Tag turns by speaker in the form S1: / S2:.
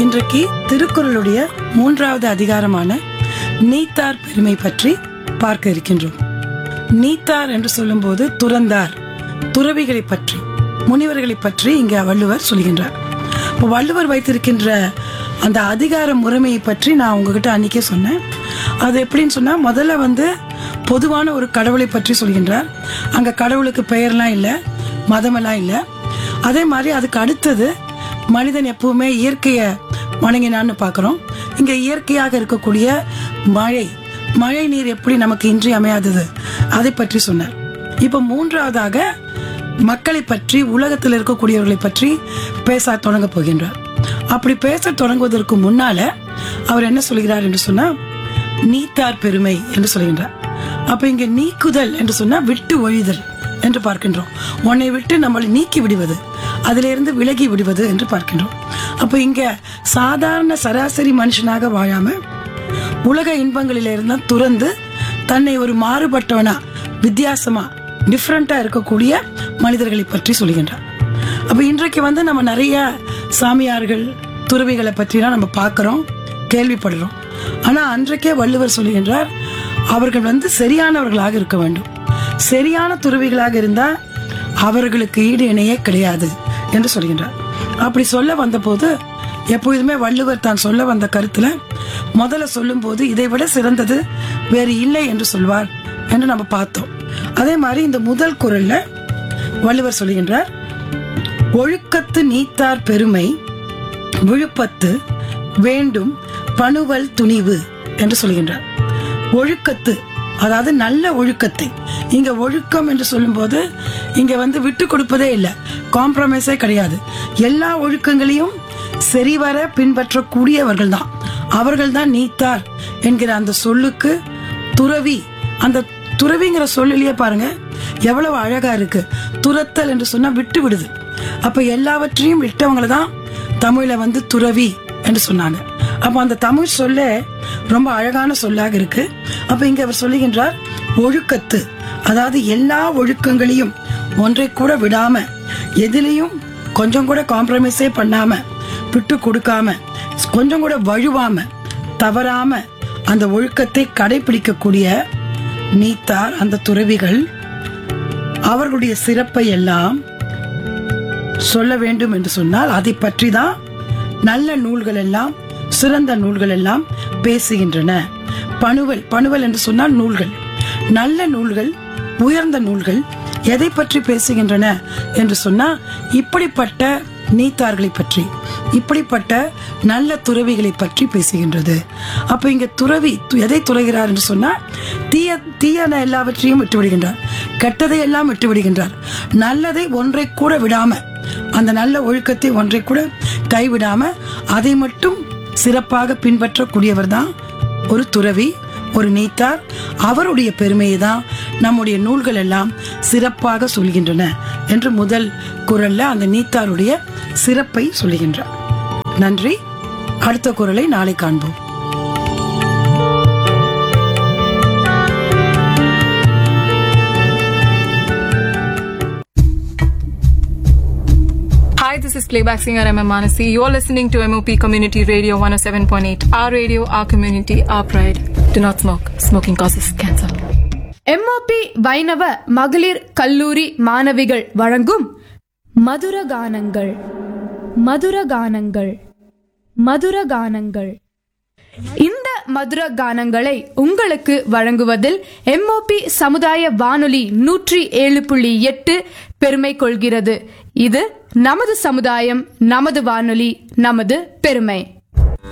S1: இன்றைக்கு திருக்குறளுடைய மூன்றாவது அதிகாரமான நீத்தார் பெருமை பற்றி பார்க்க இருக்கின்றோம் நீத்தார் என்று சொல்லும்போது துறந்தார் துறவிகளை பற்றி முனிவர்களை பற்றி இங்க வள்ளுவர் சொல்கின்றார் இப்போ வள்ளுவர் வைத்திருக்கின்ற அந்த அதிகார முறைமையை பற்றி நான் உங்ககிட்ட அன்னைக்கே சொன்னேன் அது எப்படின்னு சொன்னா முதல்ல வந்து பொதுவான ஒரு கடவுளை பற்றி சொல்கின்றார் அங்க கடவுளுக்கு பெயர்லாம் இல்லை மதமெல்லாம் இல்லை அதே மாதிரி அதுக்கு அடுத்தது மனிதன் எப்பவுமே இயற்கையை வணங்கினான்னு பார்க்குறோம் இங்க இயற்கையாக இருக்கக்கூடிய மழை மழை நீர் எப்படி நமக்கு இன்றி அமையாதது அதை பற்றி சொன்னார் இப்போ மூன்றாவதாக மக்களை பற்றி உலகத்தில் இருக்கக்கூடியவர்களை பற்றி பேச தொடங்க போகின்றார் அப்படி பேச தொடங்குவதற்கு முன்னால அவர் என்ன சொல்கிறார் என்று சொன்னா நீத்தார் பெருமை என்று சொல்கின்றார் அப்ப இங்க நீக்குதல் என்று சொன்னா விட்டு ஒழிதல் என்று பார்க்கின்றோம் உன்னை விட்டு நம்மளை நீக்கி விடுவது அதிலிருந்து விலகி விடுவது என்று பார்க்கின்றோம் அப்ப இங்க சாதாரண சராசரி மனுஷனாக வாழாம உலக இன்பங்களிலிருந்து துறந்து தன்னை ஒரு மாறுபட்டவனா வித்தியாசமா டிஃப்ரெண்டா இருக்கக்கூடிய மனிதர்களை பற்றி சொல்கின்றார் அப்ப இன்றைக்கு வந்து நம்ம நிறைய சாமியார்கள் துறவிகளை பற்றிலாம் நம்ம பார்க்கிறோம் கேள்விப்படுறோம் ஆனா அன்றைக்கே வள்ளுவர் சொல்லுகின்றார் அவர்கள் வந்து சரியானவர்களாக இருக்க வேண்டும் சரியான துறவிகளாக இருந்தா அவர்களுக்கு ஈடு இணையே கிடையாது என்று சொல்கின்றார் அப்படி சொல்ல வந்தபோது எப்பொழுதுமே வள்ளுவர் தான் சொல்ல வந்த கருத்துல முதல்ல சொல்லும்போது இதை விட சிறந்தது வேறு இல்லை என்று சொல்வார் என்று நம்ம பார்த்தோம் அதே மாதிரி இந்த முதல் குரல்ல வள்ளுவர் சொல்லுகின்றார் ஒழுக்கத்து நீத்தார் பெருமை விழுப்பத்து வேண்டும் பணுவல் துணிவு என்று சொல்கின்றார் ஒழுக்கத்து அதாவது நல்ல ஒழுக்கத்தை இங்க ஒழுக்கம் என்று சொல்லும்போது இங்க வந்து விட்டு கொடுப்பதே இல்லை காம்ப்ரமைஸே கிடையாது எல்லா ஒழுக்கங்களையும் சரிவர பின்பற்றக்கூடியவர்கள் தான் அவர்கள் தான் நீத்தார் என்கிற அந்த சொல்லுக்கு துறவி அந்த துறவிங்கிற சொல்லிலேயே பாருங்க எவ்வளவு அழகா இருக்கு துரத்தல் என்று சொன்னா விட்டு விடுது அப்ப எல்லாவற்றையும் விட்டவங்களை தான் தமிழ்ல வந்து துறவி என்று சொன்னாங்க அப்ப அந்த தமிழ் சொல்ல ரொம்ப அழகான சொல்லாக இருக்கு அப்ப இங்க அவர் சொல்லுகின்றார் ஒழுக்கத்து அதாவது எல்லா ஒழுக்கங்களையும் ஒன்றை கூட விடாம எதிலையும் கொஞ்சம் கூட காம்ப்ரமைஸே பண்ணாம விட்டு கொடுக்காம கொஞ்சம் கூட வழுவாம தவறாம அந்த ஒழுக்கத்தை கடைபிடிக்கக்கூடிய நீத்தார் அந்த துறவிகள் அவர்களுடைய சிறப்பை எல்லாம் சொல்ல வேண்டும் என்று சொன்னால் அதை பற்றி தான் நல்ல நூல்கள் எல்லாம் சிறந்த நூல்கள் எல்லாம் பேசுகின்றன பணுவல் பணுவல் என்று சொன்னால் நூல்கள் நல்ல நூல்கள் உயர்ந்த நூல்கள் எதை பற்றி பேசுகின்றன என்று சொன்னா இப்படிப்பட்ட நீத்தார்களை பற்றி இப்படிப்பட்ட நல்ல துறவிகளை பற்றி பேசுகின்றது அப்ப இங்க துறவி து- எதை துறகிறார் என்று சொன்னா தீய தீயன எல்லாவற்றையும் விட்டு விடுகின்றார் கெட்டதை எல்லாம் விட்டு விடுகின்றார் நல்லதை ஒன்றை கூட விடாம அந்த நல்ல ஒழுக்கத்தை ஒன்றை கூட கைவிடாம அதை மட்டும் சிறப்பாக பின்பற்றக்கூடியவர் தான் ஒரு துறவி ஒரு நீத்தார் அவருடைய பெருமையை தான் நம்முடைய நூல்கள் எல்லாம் சிறப்பாக சொல்கின்றன என்று முதல் குரல்ல அந்த நீத்தாருடைய சிறப்பை சொல்லுகின்றார் நன்றி அடுத்த குரலை நாளை காண்போம்
S2: Hi, this is playback singer M. M. Manasi. You're listening to MOP Community Radio 107.8. Our radio, our community, our pride. Do not smoke. Smoking causes cancer.
S3: MOP வைணவ மகளிர் கல்லூரி மாணவிகள் வழங்கும் மதுரகானங்கள் மதுரகானங்கள் மதுரகானங்கள் இந்த மதுர கானங்களை உங்களுக்கு வழங்குவதில் எம்ஓபி சமுதாய வானொலி நூற்றி ஏழு புள்ளி எட்டு பெருமை கொள்கிறது இது நமது சமுதாயம் நமது வானொலி நமது பெருமை